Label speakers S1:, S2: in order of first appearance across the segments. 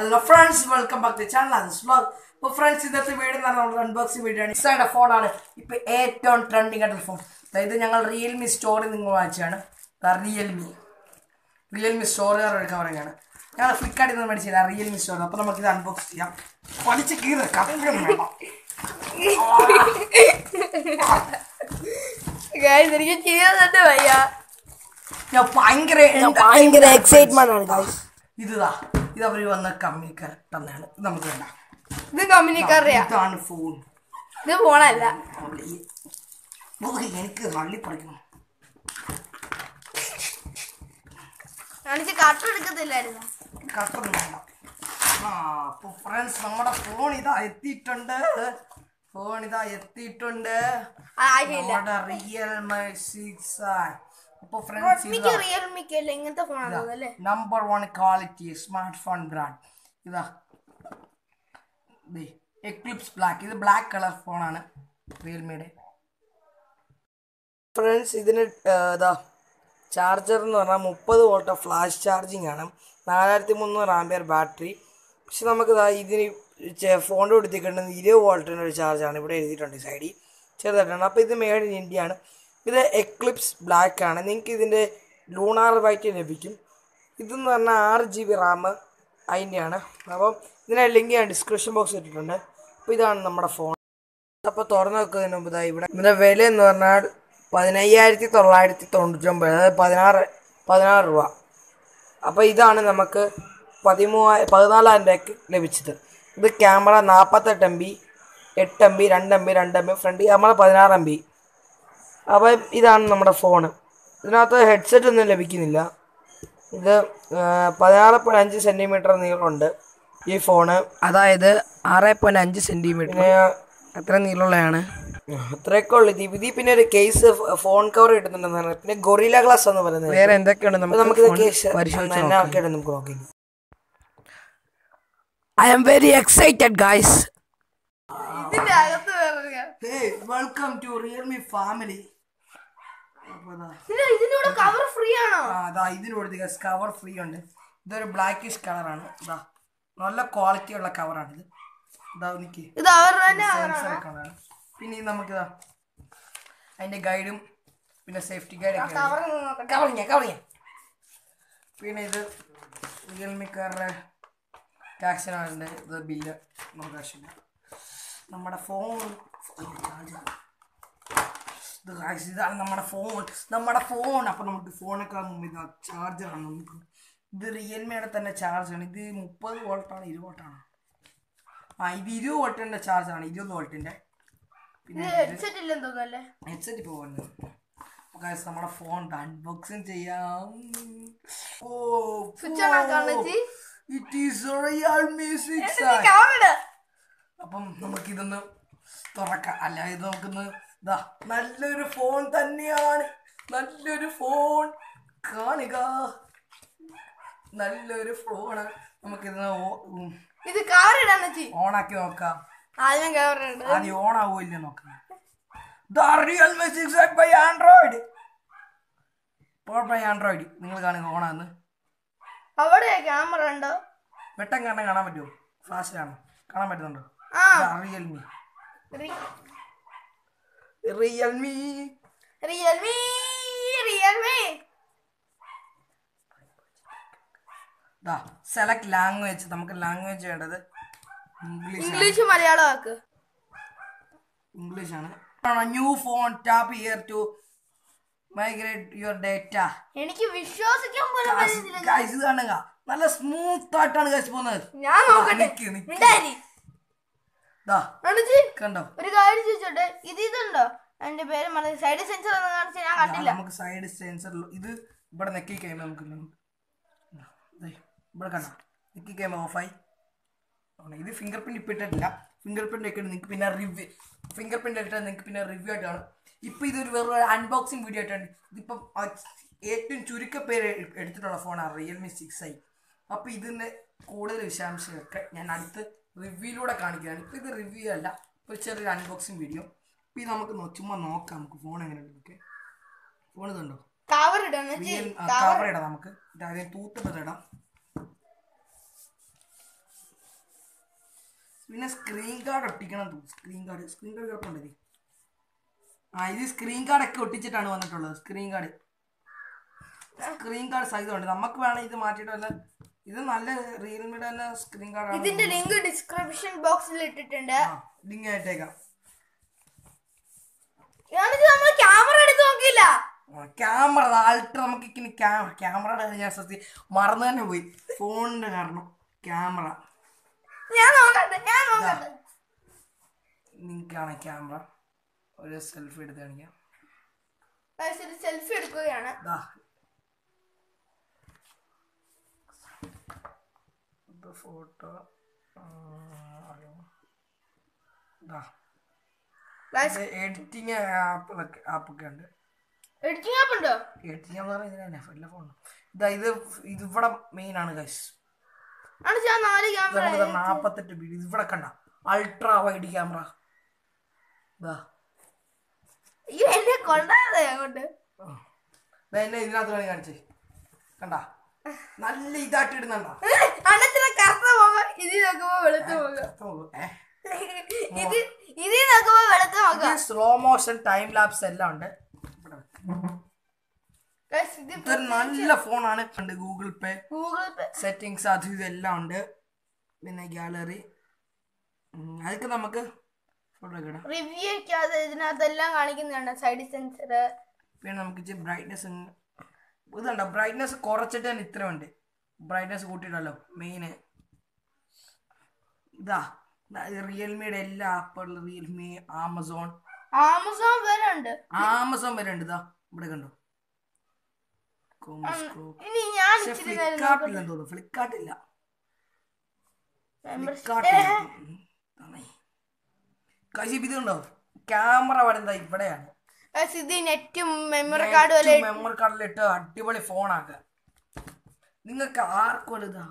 S1: Hello friends welcome back to channel അത് vlog ഇപ്പോൾ friends ഇന്നത്തെ വീഡിയോ എന്ന് പറഞ്ഞാൽ നമ്മുടെ അൺബോക്സിംഗ് വീഡിയോ ആണ് ഇസയുടെ ഫോണാണ് ഇപ്പോൾ ഏറ്റവും ട്രെൻഡിങ് ആയിട്ടുള്ള ഫോൺ അതായത് ഞങ്ങൾ റിയൽമി സ്റ്റോറിൽ നിങ്ങൾ വാങ്ങിച്ചതാണ് റിയൽമി റിയൽമി സ്റ്റോറുകാർ എടുക്കാൻ പറയുകയാണ് ഞങ്ങൾ ഫ്ലിപ്കാർട്ടിൽ നിന്ന് മേടിച്ചില്ല റിയൽമി സ്റ്റോർ അപ്പോൾ നമുക്കിത് അൺബോക്സ് ചെയ്യാം പഠിച്ച് കീറ് കഥകളും വേണം
S2: ഗൈസ് എനിക്ക് ചെയ്യാൻ തന്നെ വയ്യ
S1: ഞാൻ ഭയങ്കര
S2: ഭയങ്കര എക്സൈറ്റ്മെന്റ് ആണ് ഗൈസ്
S1: ഇതാ ഇത് അവർ വന്ന കമ്പനിക്കാർ തന്നെയാണ് ഇത് നമുക്ക് വേണ്ട
S2: ഇത് കമ്പനിക്കറിയാ
S1: ഇതാണ് ഫോൺ
S2: ഇത് ഫോണല്ല
S1: എനിക്ക് നള്ളി പഠിക്കണം
S2: കാണിച്ച് കട്ടെടുക്കത്തില്ലായിരുന്നു
S1: കട്ടൊന്നും വേണ്ട ആ അപ്പൊ ഫ്രണ്ട്സ് നമ്മുടെ ഫോൺ ഇതാ എത്തിയിട്ടുണ്ട് ഫോൺ ഇതാ എത്തിയിട്ടുണ്ട്
S2: ആവശ്യമില്ല
S1: നമ്മുടെ റിയൽമി സിക്സ് അപ്പൊ ഫ്രണ്ട്സ്
S2: റെഡ്മിക്ക് റിയൽമിക്ക് അല്ല ഇങ്ങനത്തെ ഫോണാണ് തോന്നുന്നല്ലേ
S1: number one quality smart phone brand ഇതാ എക്ലിപ്സ് ബ്ലാക്ക് ഇത് ബ്ലാക്ക് കളർ ഫോണാണ് റിയൽമിയുടെ ഫ്രണ്ട്സ് ഇതിന് ഇതാ ചാർജർ എന്ന് പറഞ്ഞാൽ മുപ്പത് വോൾട്ട് ഫ്ലാഷ് ചാർജിങ് ആണ് നാലായിരത്തി മുന്നൂറ് ആംബിയർ ബാറ്ററി പക്ഷെ നമുക്ക് ഇതാ ഇതിന് ഫോണിൻ്റെ കൊടുത്തിട്ടുണ്ടെങ്കിൽ ഇരുപത് വോൾട്ടിൻ്റെ ഒരു ചാർജാണ് ഇവിടെ എഴുതിയിട്ടുണ്ട് സൈഡിൽ ചെറുതായിട്ടാണ് അപ്പോൾ ഇത് മേഡ് ഇൻ ഇന്ത്യ ആണ് ഇത് എക്ലിപ്സ് ബ്ലാക്ക് ആണ് നിങ്ങൾക്ക് ഇതിൻ്റെ ലൂണാർ വൈറ്റ് ലഭിക്കും ഇതെന്ന് പറഞ്ഞാൽ ആറ് ജി ബി റാം അതിൻ്റെയാണ് അപ്പം ഇതിനെ ലിങ്ക് ഞാൻ ഡിസ്ക്രിപ്ഷൻ ബോക്സ് ഇട്ടിട്ടുണ്ട് അപ്പോൾ ഇതാണ് നമ്മുടെ ഫോൺ അപ്പോൾ തുറന്നു വെക്കുന്നതിന് മുമ്പ് ഇതാ ഇവിടെ ഇതിൻ്റെ വില എന്ന് പറഞ്ഞാൽ പതിനയ്യായിരത്തി തൊള്ളായിരത്തി തൊണ്ണൂറ്റൊമ്പത് അതായത് പതിനാറ് പതിനാറ് രൂപ അപ്പോൾ ഇതാണ് നമുക്ക് പതിമൂവായി പതിനാലായിരം രൂപയ്ക്ക് ലഭിച്ചത് ഇത് ക്യാമറ നാൽപ്പത്തെട്ട് എം ബി എട്ട് എം ബി രണ്ട് എം ബി രണ്ട് എം ബി ഫ്രണ്ട് ക്യാമറ പതിനാറ് എം ബി അപ്പോൾ ഇതാണ് നമ്മുടെ ഫോണ് ഇതിനകത്ത് ഹെഡ്സെറ്റ് ഒന്നും ലഭിക്കുന്നില്ല ഇത് പതിനാറ് പോയിന്റ് അഞ്ച് സെൻറ്റിമീറ്റർ നീളമുണ്ട് ഈ ഫോണ് അതായത് ആറ് പോയിന്റ് അഞ്ച് സെൻറ്റിമീറ്റർ പിന്നെ അത്ര നീളമുള്ളതാണ് അത്രയൊക്കെ ഉള്ളു ഇത് ഇതിൽ പിന്നെ ഒരു കേസ് ഫോൺ കവർ കിട്ടുന്നുണ്ടെന്നാണ് പിന്നെ ഗൊറില ഗ്ലാസ് എന്ന് പറയുന്നത് വേറെ എന്തൊക്കെയാണ് നമുക്ക് നമുക്ക് നമുക്ക് നോക്കി I am very excited guys
S2: ഇതിന്റെ അകത്ത് വേറെ
S1: വെൽക്കം ടു റിയൽമി ഫാമിലി
S2: ഇതിന്റെ കൂടെ കവർ ഫ്രീ ആണോ
S1: അതാ ഇതിനോട് കവർ ഫ്രീ ഉണ്ട് ഇതൊരു ബ്ലാക്കിഷ് കളറാണ് ഇതാ നല്ല ക്വാളിറ്റി ഉള്ള കവറാണ് ഇത് ഇതാ നിക്ക്
S2: ഇത് അവരുടെ തന്നെ
S1: സെൻസർ കളറാണ് പിന്നെ ഇത് നമുക്കിതാ അതിന്റെ ഗൈഡും പിന്നെ സേഫ്റ്റി ഗൈഡ് ഒക്കെ
S2: കവർ നോക്കട്ടെ
S1: കവറിങ്ങ കവറിങ്ങ പിന്നെ ഇത് റിയൽമിക്കാരുടെ ടാക്സിനാണ് ഇത് ബില്ല് നമുക്ക് ആവശ്യമില്ല നമ്മുടെ ഫോൺ ഇത് guys, ഇതാണ് നമ്മുടെ ഫോൺ നമ്മുടെ ഫോൺ അപ്പം നമുക്ക് ഫോണൊക്കെ മുമ്പ് ഇതാ ചാർജറാണ് നമുക്ക് ഇത് റിയൽമിയുടെ തന്നെ ചാർജാണ് ഇത് മുപ്പത് വോൾട്ടാണ് ഇരുപത് വോൾട്ടാണ് ആ ഇത് ഇരുപത് വോൾട്ടിൻ്റെ ചാർജാണ് ഇരുപത് വോൾട്ടിൻ്റെ
S2: ഇത് ഹെഡ്സെറ്റ് ഇല്ലെന്ന് തോന്നുന്നല്ലേ
S1: ഹെഡ്സെറ്റ് ഇപ്പോൾ വന്നത് ഗൈസ് നമ്മുടെ ഫോൺ അൺബോക്സിങ് ചെയ്യാം ഓ
S2: സ്വിച്ച് ഓൺ ആക്കാണ് ചേച്ചി
S1: it is Realme six
S2: cover ഇട്
S1: അപ്പം നമുക്കിതൊന്ന് തുറക്കാം അല്ല ഇത് നമുക്കൊന്ന് ഇതാ നല്ലൊരു ഫോൺ തന്നെയാണ് നല്ലൊരു ഫോൺ കാണുക നല്ലൊരു ഫോണ് നമുക്കിത്
S2: ഇത് കവർ ഇടാന്ന് ചേച്ചി
S1: ഓണാക്കി നോക്കാം
S2: ആദ്യം കവർ ഇട്
S1: ആദ്യം ഓൺ ആവുമല്ലോ നോക്കാം the Realme six by android power by android നിങ്ങൾ കാണുക ഓണാന്ന്
S2: അവിടെ ക്യാമറ ഉണ്ടോ
S1: വെട്ടം കാണാൻ കാണാൻ പറ്റുമോ ഫാസ്റ്റിലാണ് കാണാൻ പറ്റുന്നുണ്ടോ
S2: ആ
S1: റിയൽമി
S2: റി-
S1: റിയൽമി
S2: റിയൽമി റിയൽമി
S1: ദാ സെലക്ട് ലാംഗ്വേജ് നമുക്ക് ലാംഗ്വേജ് വേണ്ടത് ഇംഗ്ലീഷ്
S2: ഇംഗ്ലീഷ് മലയാളം ആക്ക്
S1: ഇംഗ്ലീഷ് ആണ് new phone tap here to migrate your data
S2: എനിക്ക് വിശ്വസിക്കാൻ പോലും പറ്റുന്നില്ല
S1: ഗൈസ് ഇത് കാണുക നല്ല സ്മൂത്ത് ആയിട്ടാണ് ഗൈസ് പോകുന്നത്
S2: ഞാൻ നോക്കട്ടെ
S1: നിക്ക്, നിക്ക്.
S2: മിണ്ടാരി
S1: ദാ
S2: അണ്ണച്ചി
S1: കണ്ടോ
S2: ഒരു കാര്യം ചോദിച്ചോട്ടെ ഇത് ഇതുണ്ടോ എന്റെ പേര് മറന്നു സൈഡ് സെൻസർ ഒന്നും കാണിച്ച് ഞാൻ
S1: ദാ,
S2: കണ്ടില്ല
S1: നമുക്ക് സൈഡ് സെൻസർ ഇത് ഇവിടെ നെക്കി കഴിയുമ്പോൾ നമുക്ക് നമുക്ക് ദേ, ഇവിടെ കണ്ടോ നെക്കി കഴിയുമ്പോൾ ഓഫായി ഇത് ഫിംഗർ പ്രിന്റ് ഇപ്പം ഇട്ടിട്ടില്ല ഫിംഗർ പ്രിന്റ് ഒക്കെ നിങ്ങൾക്ക് പിന്നെ റിവ്യൂ ഫിംഗർ പ്രിന്റ് ഇട്ടാൽ നിങ്ങൾക്ക് പിന്നെ റിവ്യൂ ആയിട്ടാണ് ഇപ്പം ഇതൊരു വെറും അൺബോക്സിങ് വീഡിയോ ആയിട്ടാണ് ഇതിപ്പം ആ ഏറ്റവും ചുരുക്ക പേര് എ- എടുത്തിട്ടുള്ള ഫോണാണ് റിയൽമി സിക്സ് ഐ അപ്പോൾ ഇതിൻ്റെ കൂടുതൽ വിശദാംശങ്ങളൊക്കെ ഞാൻ അടുത്ത് റിവ്യൂയിലൂടെ കാണിക്കുകയാണ് ഇപ്പം ഇത് റിവ്യൂ അല്ല ഒരു ചെറിയൊരു അൺബോക്സിങ് വീഡിയോ ഇപ്പം ഇത് നമുക്ക് നോ- ചുമ്മാ നോക്കാം നമുക്ക് ഫോൺ എങ്ങനെയുണ്ട് ഫോൺ ഇതുണ്ടോ
S2: കവർ ഇടാന്ന് വെച്ച്
S1: കവർ ഇടാം നമുക്ക് ഇത് ആദ്യം തൂത്തിട്ട് ഇടാം പിന്നെ സ്ക്രീൻ കാർഡ് ഒട്ടിക്കണം സ്ക്രീൻ കാർഡ് സ്ക്രീൻ കാർഡ് കിടപ്പുണ്ട് ഇത്. ആ ഇത് സ്ക്രീൻ കാർഡ് ഒക്കെ ഒട്ടിച്ചിട്ടാണ് വന്നിട്ടുള്ളത് സ്ക്രീൻ കാർഡ് സ്ക്രീൻ കാർഡ് സൈസുണ്ട് നമുക്ക് വേണം ഇത് മാറ്റിയിട്ട് വല്ല ഇത് നല്ല റിയൽമിയുടെ തന്നെ സ്ക്രീൻ കാർഡാണ്
S2: ഇതിന്റെ ലിങ്ക് ഡിസ്ക്രിപ്ഷൻ ബോക്സിൽ ഇട്ടിട്ടുണ്ട്
S1: ആ ലിങ്ക് ആയിട്ടേക്കാം
S2: എന്നിട്ട് നമ്മൾ ക്യാമറ എടുത്ത് നോക്കിയില്ല
S1: ക്യാമറ അൾട്ര നമുക്ക് ഇങ്ങനെ ക്യാമറ ക്യാമറയുടെ ഞാൻ സത്യം മറന്നു തന്നെ പോയി ഫോണിന്റെ കാരണം ക്യാമറ
S2: ഞാൻ നോക്കട്ടെ ഞാൻ നോക്കട്ടെ
S1: നിങ്ങൾക്കാണ് ക്യാമറ ഒരു സെൽഫി എടുത്ത് കാണിക്കാം
S2: സെൽഫി എടുക്കുകയാണ്
S1: ദാ ഇത് ഫോട്ടോ ദാ ഇത് എഡിറ്റിങ് ആപ്പിലൊക്കെ ആപ്പൊക്കെ ഉണ്ട്
S2: എഡിറ്റിംഗ് ആപ്പ് ഉണ്ടോ
S1: എഡിറ്റിംഗ് എന്ന് പറഞ്ഞാൽ ഇതിനെ എല്ലാ ഫോണും ഇതാ ഇത് ഇത് ഇവിടെ മെയിൻ ആണ് ഗൈസ്
S2: ആണ് ഞാൻ നാല് ക്യാമറ
S1: നമുക്ക് നാപ്പത്തെട്ട് ബി ഇത് ഇവിടെ കണ്ട അൾട്രാ വൈഡ് ക്യാമറ ഇതാ
S2: ഈ എന്നെ കൊണ്ടാതെ അങ്ങോട്ട്
S1: ദാ എന്നെ ഇതിനകത്ത് വേണേ കാണിച്ചേ കണ്ട നല്ല ഇതായിട്ട് ഇടുന്നുണ്ടോ
S2: അന്നത്തിനെ കറുത്ത മുഖം ഇതിൽ നോക്കുമ്പോ വെളുത്ത മുഖം
S1: ഏഹ്
S2: ഇത് ഇതിൽ നോക്കുമ്പോ വെളുത്ത മുഖം
S1: സ്ലോ മോഷൻ ടൈം ലാപ്സ് എല്ലാം ഉണ്ട് ഇവിടെ വെക്ക്.
S2: Guys, ഇത്
S1: ഇതൊരു നല്ല ഫോണാണ് ഉണ്ട് Google Pay
S2: Google Pay
S1: settings അത് ഇതെല്ലാം ഉണ്ട് പിന്നെ ഗാലറി അതൊക്കെ നമുക്ക് ഫോട്ടോ ഒക്കെ ഇടാം
S2: റിവ്യൂ ഒക്കെയത് ഇതിനകത്തെല്ലാം കാണിക്കുന്നുണ്ട് സൈഡ് സെൻസർ
S1: പിന്നെ നമുക്ക് ഇച്ചിരി ബ്രൈറ്റ്നെസ് ഇതുണ്ടോ ബ്രൈറ്റ്നെസ് കുറച്ചിട്ട് തന്നെ ഇത്ര ഉണ്ട് ബ്രൈറ്റ്നെസ് കൂട്ടിയിട്ടല്ലോ മെയിന് ഇതാ റിയൽമിയുടെ എല്ലാ ആപ്പുകളും റിയൽമി ആമസോൺ
S2: ആമസോൺ വരെ ഉണ്ട്
S1: ആമസോൺ വരെ ഉണ്ട് ഇതാ ഇവിടെ കണ്ടോ കോമസ്കോപ്പ്
S2: ഇനി ഞാൻ
S1: പക്ഷെ
S2: ഇച്ചിരി നേരം
S1: ഫ്ലിപ്കാർട്ട് ഇല്ലെന്ന് തോന്നുന്നു ഫ്ലിപ്കാർട്ട് ഇല്ല
S2: membership-
S1: ഫ്ലിപ്കാർട്ട് കശിപ്പ് ഇതുണ്ടോ ക്യാമറ വരുന്നത് ഇവിടെയാണ്
S2: Guys, ഇത് നെറ്റും മെമ്മറി കാർഡും എല്ലാം
S1: മെമ്മറി കാർഡിലിട്ട് അടിപൊളി ഫോണാക്ക നിങ്ങൾക്ക് ആർക്ക് വലുതാ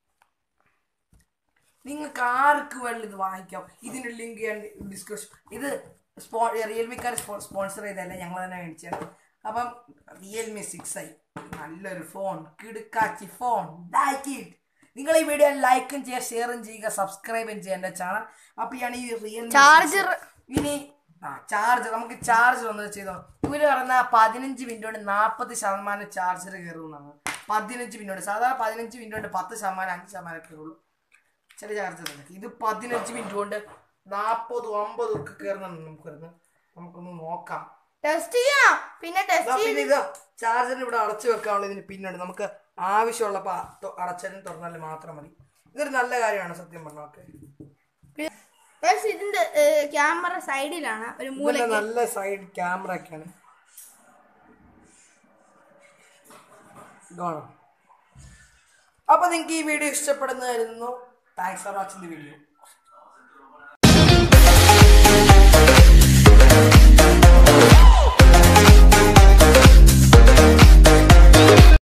S1: നിങ്ങൾക്ക് ആർക്ക് വേണമെങ്കിലും ഇത് വാങ്ങിക്കാം ഇതിന്റെ ലിങ്ക് ഞാൻ ഡിസ്കസ് ഇത് സ്പോ റിയൽമിക്കാർ സ്പോൺസർ ചെയ്തല്ല ഞങ്ങൾ തന്നെ മേടിച്ചാണ് അപ്പം റിയൽമി സിക്സ് ഐ നല്ലൊരു ഫോൺ കിടുക്കാച്ചി ഫോൺ നിങ്ങൾ ഈ വീഡിയോ ലൈക്കും ചെയ്യുക ഷെയറും ചെയ്യുക സബ്സ്ക്രൈബും ചെയ്യുക എൻ്റെ ചാനൽ അപ്പോൾ ഞാൻ ഈ റിയൽമി
S2: ചാർജർ
S1: ഇനി ആ ചാർജർ നമുക്ക് ചാർജർ ഒന്ന് ചെയ്തോ ഇവര് പറഞ്ഞ പതിനഞ്ച് മിനിറ്റ് കൊണ്ട് നാൽപ്പത് ശതമാനം ചാർജർ കയറുമെന്നാണ് പതിനഞ്ച് മിനിറ്റ് കൊണ്ട് സാധാരണ പതിനഞ്ച് മിനിറ്റ് കൊണ്ട് പത്ത് ശതമാനം അഞ്ച് ശതമാനം കയറുള്ളൂ ചില ചാർജർ ഇത് പതിനഞ്ച് മിനിറ്റ് കൊണ്ട് നാൽപ്പതും അമ്പതും ഒക്കെ കയറുന്നുണ്ട് നമുക്ക് വരുന്നത് നമുക്കൊന്ന് നോക്കാം
S2: ടെസ്റ്റ് ചെയ്യാം പിന്നെ ടെസ്റ്റ്
S1: ദാ പിന്നെ ഇത് ചാർജറിന് ഇവിടെ അടച്ചു വെക്കാനുള്ള ഇതിന് പിന്നുണ്ട് നമുക്ക് ആവശ്യമുള്ളപ്പോൾ അടച്ചതിന് തുറന്നാൽ മാത്രം മതി ഇതൊരു നല്ല കാര്യമാണ് സത്യം പറഞ്ഞാൽ ഓക്കെ
S2: Guys, ഇതിന്റെ ക്യാമറ സൈഡിലാണ് ഒരു മൂല
S1: ഇതിന്റെ നല്ല സൈഡ് ക്യാമറ ഒക്കെയാണ് കാണാം അപ്പൊ നിങ്ങൾക്ക് ഈ വീഡിയോ ഇഷ്ടപ്പെടുന്നതായിരുന്നു thanks for watching the video